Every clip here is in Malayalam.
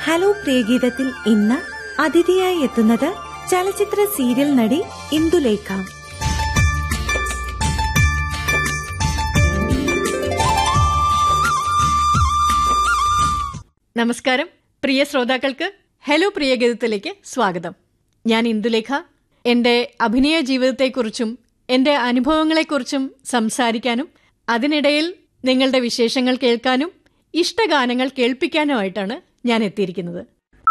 ഹലോ പ്രിയഗീതത്തിൽ ഇന്ന് അതിഥിയായി എത്തുന്നത് ചലച്ചിത്ര സീരിയൽ നടി ഇന്ദുലേഖ നമസ്കാരം പ്രിയ ശ്രോതാക്കൾക്ക് ഹലോ പ്രിയഗീതത്തിലേക്ക് സ്വാഗതം ഞാൻ ഇന്ദുലേഖ എൻ്റെ അഭിനയ ജീവിതത്തെക്കുറിച്ചും എൻ്റെ അനുഭവങ്ങളെക്കുറിച്ചും സംസാരിക്കാനും അതിനിടയിൽ നിങ്ങളുടെ വിശേഷങ്ങൾ കേൾക്കാനും ഇഷ്ടഗാനങ്ങൾ കേൾപ്പിക്കാനുമായിട്ടാണ് ഞാൻ എത്തിയിരിക്കുന്നത്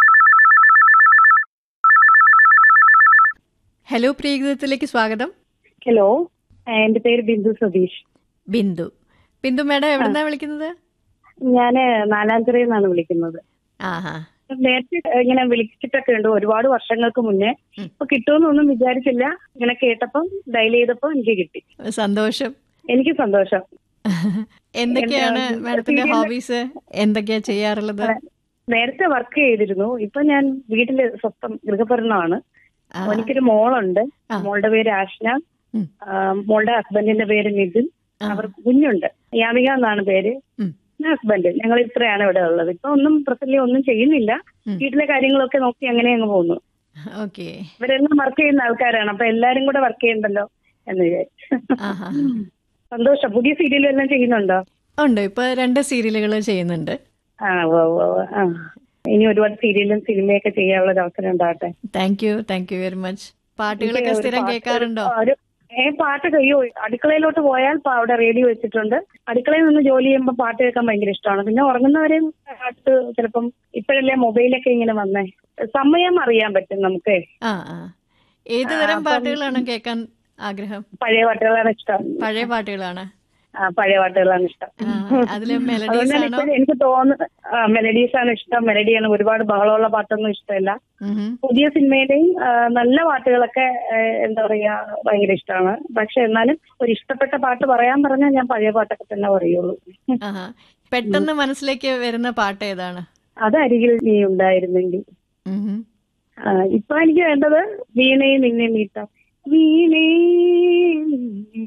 ഹലോ പ്രിയഗീതത്തിലേക്ക് സ്വാഗതം ഹലോ എന്റെ പേര് ബിന്ദു സതീഷ് ബിന്ദു ബിന്ദു മേഡം എവിടുന്നാ വിളിക്കുന്നത് ഞാന് നാലാഞ്ചിറയിൽ നിന്നാണ് വിളിക്കുന്നത് ആഹാ നേരത്തെ ഇങ്ങനെ വിളിച്ചിട്ടൊക്കെ ഉണ്ട് ഒരുപാട് വർഷങ്ങൾക്ക് മുന്നേ ഇപ്പൊ കിട്ടുമെന്നൊന്നും വിചാരിച്ചില്ല ഇങ്ങനെ കേട്ടപ്പം ഡയൽ ചെയ്തപ്പോ എനിക്ക് കിട്ടി സന്തോഷം എനിക്ക് സന്തോഷം എന്തൊക്കെയാണ് എന്റെ മാഡത്തിന്റെ serial- ഹോബീസ് എന്തൊക്കെയാ ചെയ്യാറുള്ളത് നേരത്തെ വർക്ക് ചെയ്തിരുന്നു ഇപ്പൊ ഞാൻ വീട്ടില് സ്വന്തം ഗൃഹഭരണമാണ് ആ, എനിക്കൊരു മോളുണ്ട് ആ. മോളുടെ പേര് ആഷ്ന ഉം. ആ, മോളുടെ ഹസ്ബൻഡിന്റെ പേര് നിതിൻ ആ. അവർക്ക് കുഞ്ഞുണ്ട് യാമിക എന്നാണ് പേര് ഉം. ഹസ്ബൻഡ് ഞങ്ങൾ ഇത്രയാണ് ഇവിടെ ഉള്ളത് ഇപ്പൊ ഒന്നും പ്രസന്റ് ഒന്നും ചെയ്യുന്നില്ല ഉം. വീട്ടിലെ കാര്യങ്ങളൊക്കെ നോക്കി അങ്ങനെ അങ്ങ് പോകുന്നു ഓക്കെ ഇവരെല്ലാം വർക്ക് ചെയ്യുന്ന ആൾക്കാരാണ് അപ്പൊ എല്ലാരും കൂടെ വർക്ക് ചെയ്യണ്ടല്ലോ എന്ന് വിചാരിച്ചു ആഹാ സന്തോഷം പുതിയ സീരിയലും എല്ലാം ചെയ്യുന്നുണ്ടോ ഉണ്ട് ഇപ്പൊ രണ്ട് സീരിയലുകൾ ചെയ്യുന്നുണ്ട് ആ ഉവ്വ് ഉവ്വ് ഉവ്വ്. ആ ഇനി ഒരുപാട് സീരിയലും സിനിമയൊക്കെ ചെയ്യാനുള്ള ഒരു അവസരം ഉണ്ടാകട്ടെ thank you thank you very much പാട്ടുകളൊക്കെ എനിക്ക് ഒരു സ്ഥിരം പാട്ട് കേൾക്കാറുണ്ടോ ഒരു ഏ പാട്ട് കഴിയോ അടുക്കളയിലോട്ട് പോയാൽ പ- അവിടെ റേഡിയോ വെച്ചിട്ടുണ്ട് അടുക്കളയിൽ നിന്ന് ജോലി ചെയ്യുമ്പോൾ പാട്ട് കേൾക്കാൻ ഭയങ്കര ഇഷ്ടമാണ് പിന്നെ ഉറങ്ങുന്നവരെയും പാട്ട് ചിലപ്പം ഇപ്പോഴല്ലേ മൊബൈലൊക്കെ ഇങ്ങനെ വന്നേ സമയം അറിയാൻ പറ്റും നമുക്ക് ആ ആ ഏത് തരം പാട്ടുകളാണ് കേൾക്കാൻ ആഗ്രഹം പഴയ പാട്ടുകളാണ് ഇഷ്ടം പഴയ പാട്ടുകളാണ് ആ, പഴയ പാട്ടുകളാണ് ഇഷ്ടം ആ, അതില് മെലഡീസ് അതുകൊണ്ടാണ് ആണോ ഇപ്പോഴും എനിക്ക് തോന്നുന്നത് മെലഡീസ് ആണ് ഇഷ്ടം മെലഡിയാണ് ഒരുപാട് ബഹളമുള്ള പാട്ടൊന്നും ഇഷ്ടമല്ല ഉഹും. പുതിയ സിനിമയിലെയും ആ, നല്ല പാട്ടുകളൊക്കെ ആ, എന്താ പറയാ ഭയങ്കര ഇഷ്ടമാണ് പക്ഷെ എന്നാലും ഒരു ഇഷ്ടപ്പെട്ട പാട്ട് പറയാൻ പറഞ്ഞാൽ ഞാൻ പഴയ പാട്ടൊക്കെ തന്നെ പറയുള്ളൂ ആഹാ പെട്ടെന്ന് മനസ്സിലേക്ക് വരുന്ന പാട്ട് ഏതാണ് അത് അരികിൽ നീ ഉണ്ടായിരുന്നെങ്കിൽ ഉഹും. ആ, ഇപ്പൊ എനിക്ക് വേണ്ടത് വീണേ നിന്നെ മീട്ടാം വീണേ നിന്നെ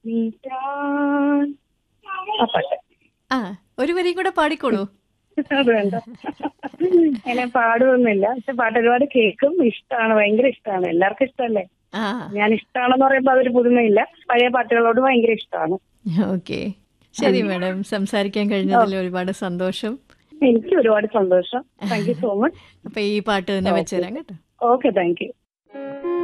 മീട്ടാൻ ആ പാട്ട് ആ ഒരു വരി കൂടെ പാടിക്കോളൂ അത് വേണ്ട അങ്ങനെ പാടുമൊന്നുമില്ല പക്ഷെ പാട്ട് ഒരുപാട് കേൾക്കും ഇഷ്ടമാണ് ഭയങ്കര ഇഷ്ടമാണ് എല്ലാവർക്കും ഇഷ്ടമല്ലേ ആ ഞാൻ ഇഷ്ടമാണെന്ന് പറയുമ്പോൾ അതൊരു പുതുമയില്ല പഴയ പാട്ടുകളോട് ഭയങ്കര ഇഷ്ടമാണ് ഓക്കെ ശരി മാഡം സംസാരിക്കാൻ കഴിഞ്ഞതിൽ ഒരുപാട് സന്തോഷം എനിക്ക് ഒരുപാട് സന്തോഷം താങ്ക് യു സോ മച്ച് അപ്പൊ ഈ പാട്ട് തന്നെ വെച്ചുതരാം കേട്ടോ ഓക്കെ താങ്ക് യു